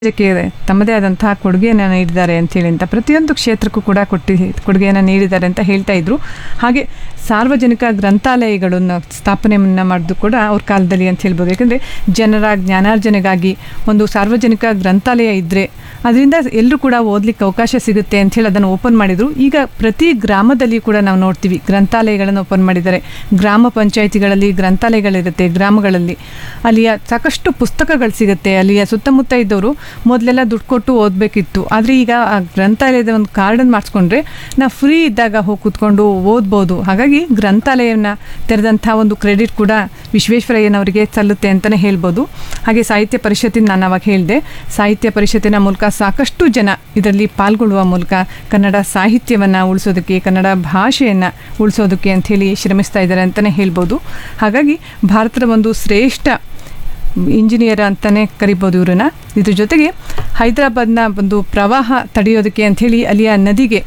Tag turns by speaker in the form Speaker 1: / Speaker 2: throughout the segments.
Speaker 1: ಸಮಾಜಕ್ಕೆ ತಮ್ಮದೇ ಆದಂತಹ ಕೊಡುಗೆಯನ್ನು ನೀಡಿದ್ದಾರೆ ಅಂತೇಳಿ ಅಂತ ಪ್ರತಿಯೊಂದು ಕ್ಷೇತ್ರಕ್ಕೂ ಕೂಡ ಕೊಟ್ಟಿ ಕೊಡುಗೆಯನ್ನು ನೀಡಿದ್ದಾರೆ ಅಂತ ಹೇಳ್ತಾ ಇದ್ರು ಹಾಗೆ ಸಾರ್ವಜನಿಕ ಗ್ರಂಥಾಲಯಗಳನ್ನು ಸ್ಥಾಪನೆಯನ್ನು ಮಾಡೋದು ಕೂಡ ಅವ್ರ ಕಾಲದಲ್ಲಿ ಅಂತ ಹೇಳ್ಬೋದು ಯಾಕಂದರೆ ಜನರ ಜ್ಞಾನಾರ್ಜನೆಗಾಗಿ ಒಂದು ಸಾರ್ವಜನಿಕ ಗ್ರಂಥಾಲಯ ಇದ್ದರೆ ಅದರಿಂದ ಎಲ್ಲರೂ ಕೂಡ ಓದಲಿಕ್ಕೆ ಅವಕಾಶ ಸಿಗುತ್ತೆ ಅಂತ ಹೇಳಿ ಅದನ್ನು ಓಪನ್ ಮಾಡಿದರು ಈಗ ಪ್ರತಿ ಗ್ರಾಮದಲ್ಲಿ ಕೂಡ ನಾವು ನೋಡ್ತೀವಿ ಗ್ರಂಥಾಲಯಗಳನ್ನು ಓಪನ್ ಮಾಡಿದ್ದಾರೆ ಗ್ರಾಮ ಪಂಚಾಯಿತಿಗಳಲ್ಲಿ ಗ್ರಂಥಾಲಯಗಳಿರುತ್ತೆ ಗ್ರಾಮಗಳಲ್ಲಿ ಅಲ್ಲಿಯ ಸಾಕಷ್ಟು ಪುಸ್ತಕಗಳು ಸಿಗುತ್ತೆ ಅಲ್ಲಿಯ ಸುತ್ತಮುತ್ತ ಇದ್ದವರು ಮೊದಲೆಲ್ಲ ದುಡ್ಡು ಕೊಟ್ಟು ಓದಬೇಕಿತ್ತು ಆದರೆ ಈಗ ಆ ಗ್ರಂಥಾಲಯದ ಒಂದು ಕಾರ್ಡನ್ನು ಮಾಡಿಸ್ಕೊಂಡ್ರೆ ನಾವು ಫ್ರೀ ಇದ್ದಾಗ ಹೋಗಿ ಕೂತ್ಕೊಂಡು ಓದ್ಬೋದು ಹಾಗಾಗಿ ಗ್ರಂಥಾಲಯವನ್ನು ತೆರೆದಂಥ ಒಂದು ಕ್ರೆಡಿಟ್ ಕೂಡ ವಿಶ್ವೇಶ್ವರಯ್ಯನವರಿಗೆ ಸಲ್ಲುತ್ತೆ ಅಂತಲೇ ಹೇಳ್ಬೋದು ಹಾಗೆ ಸಾಹಿತ್ಯ ಪರಿಷತ್ತಿನ ನಾನು ಅವಾಗ ಹೇಳಿದೆ ಸಾಹಿತ್ಯ ಪರಿಷತ್ತಿನ ಮೂಲಕ ಸಾಕಷ್ಟು ಜನ ಇದರಲ್ಲಿ ಪಾಲ್ಗೊಳ್ಳುವ ಮೂಲಕ ಕನ್ನಡ ಸಾಹಿತ್ಯವನ್ನು ಉಳಿಸೋದಕ್ಕೆ ಕನ್ನಡ ಭಾಷೆಯನ್ನು ಉಳಿಸೋದಕ್ಕೆ ಅಂಥೇಳಿ ಶ್ರಮಿಸ್ತಾ ಇದ್ದಾರೆ ಅಂತಲೇ ಹೇಳ್ಬೋದು ಹಾಗಾಗಿ ಭಾರತದ ಒಂದು ಶ್ರೇಷ್ಠ ಇಂಜಿನಿಯರ್ ಅಂತಲೇ ಕರಿಬೋದು ಇವ್ರನ್ನ ಇದ್ರ ಜೊತೆಗೆ ಹೈದರಾಬಾದ್ನ ಒಂದು ಪ್ರವಾಹ ತಡೆಯೋದಕ್ಕೆ ಅಂಥೇಳಿ ಅಲ್ಲಿಯ ನದಿಗೆ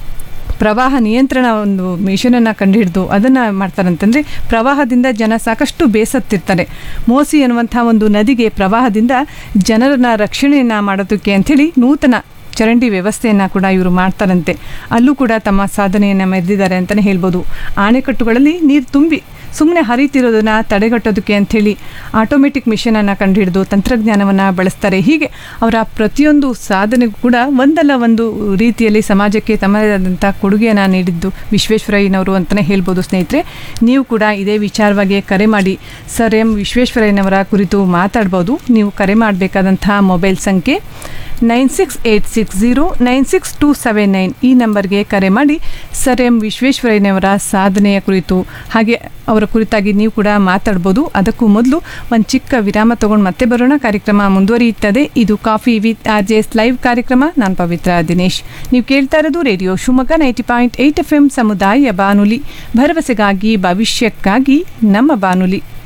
Speaker 1: ಪ್ರವಾಹ ನಿಯಂತ್ರಣ ಒಂದು ಮಿಷನನ್ನು ಕಂಡುಹಿಡಿದು ಅದನ್ನು ಮಾಡ್ತಾರಂತಂದರೆ ಪ್ರವಾಹದಿಂದ ಜನ ಸಾಕಷ್ಟು ಬೇಸತ್ತಿರ್ತಾರೆ ಮೋಸಿ ಅನ್ನುವಂಥ ಒಂದು ನದಿಗೆ ಪ್ರವಾಹದಿಂದ ಜನರನ್ನ ರಕ್ಷಣೆಯನ್ನು ಮಾಡೋದಕ್ಕೆ ಅಂಥೇಳಿ ನೂತನ ಚರಂಡಿ ವ್ಯವಸ್ಥೆಯನ್ನು ಕೂಡ ಇವರು ಮಾಡ್ತಾರಂತೆ ಅಲ್ಲೂ ಕೂಡ ತಮ್ಮ ಸಾಧನೆಯನ್ನು ಮೆರೆದಿದ್ದಾರೆ ಅಂತಲೇ ಹೇಳ್ಬೋದು ಆಣೆಕಟ್ಟುಗಳಲ್ಲಿ ನೀರು ತುಂಬಿ ಸುಮ್ಮನೆ ಹರಿತಿರೋದನ್ನು ತಡೆಗಟ್ಟೋದಕ್ಕೆ ಅಂಥೇಳಿ ಆಟೋಮೆಟಿಕ್ ಮಿಷನನ್ನು ಕಂಡುಹಿಡಿದು ತಂತ್ರಜ್ಞಾನವನ್ನು ಬಳಸ್ತಾರೆ ಹೀಗೆ ಅವರ ಪ್ರತಿಯೊಂದು ಸಾಧನೆಗೂ ಕೂಡ ಒಂದಲ್ಲ ಒಂದು ರೀತಿಯಲ್ಲಿ ಸಮಾಜಕ್ಕೆ ತಮ್ಮದೇ ಆದಂಥ ಕೊಡುಗೆಯನ್ನು ನೀಡಿದ್ದು ವಿಶ್ವೇಶ್ವರಯ್ಯನವರು ಅಂತಲೇ ಹೇಳ್ಬೋದು ಸ್ನೇಹಿತರೆ ನೀವು ಕೂಡ ಇದೇ ವಿಚಾರವಾಗಿ ಕರೆ ಮಾಡಿ ಸರ್ ಎಂ ವಿಶ್ವೇಶ್ವರಯ್ಯನವರ ಕುರಿತು ಮಾತಾಡ್ಬೋದು ನೀವು ಕರೆ ಮಾಡಬೇಕಾದಂತಹ ಮೊಬೈಲ್ ಸಂಖ್ಯೆ nine six eight six zero nine six two seven nine ಈ ನಂಬರ್ಗೆ ಕರೆ ಮಾಡಿ ಸರ್ ಎಂ ವಿಶ್ವೇಶ್ವರಯ್ಯನವರ ಸಾಧನೆಯ ಕುರಿತು ಹಾಗೆ ಅವರ ಕುರಿತಾಗಿ ನೀವು ಕೂಡ ಮಾತಾಡ್ಬೋದು ಅದಕ್ಕೂ ಮೊದಲು ಒಂದು ಚಿಕ್ಕ ವಿರಾಮ ತಗೊಂಡು ಮತ್ತೆ ಬರೋಣ ಕಾರ್ಯಕ್ರಮ ಮುಂದುವರಿಯುತ್ತದೆ ಇದು coffee with R J S live ಕಾರ್ಯಕ್ರಮ ನಾನು ಪವಿತ್ರ ದಿನೇಶ್ ನೀವು ಕೇಳ್ತಾ ಇರೋದು radio Shivamogga ninety point eight F M ಸಮುದಾಯ ಬಾನುಲಿ ಭರವಸೆಗಾಗಿ ಭವಿಷ್ಯಕ್ಕಾಗಿ ನಮ್ಮ ಬಾನುಲಿ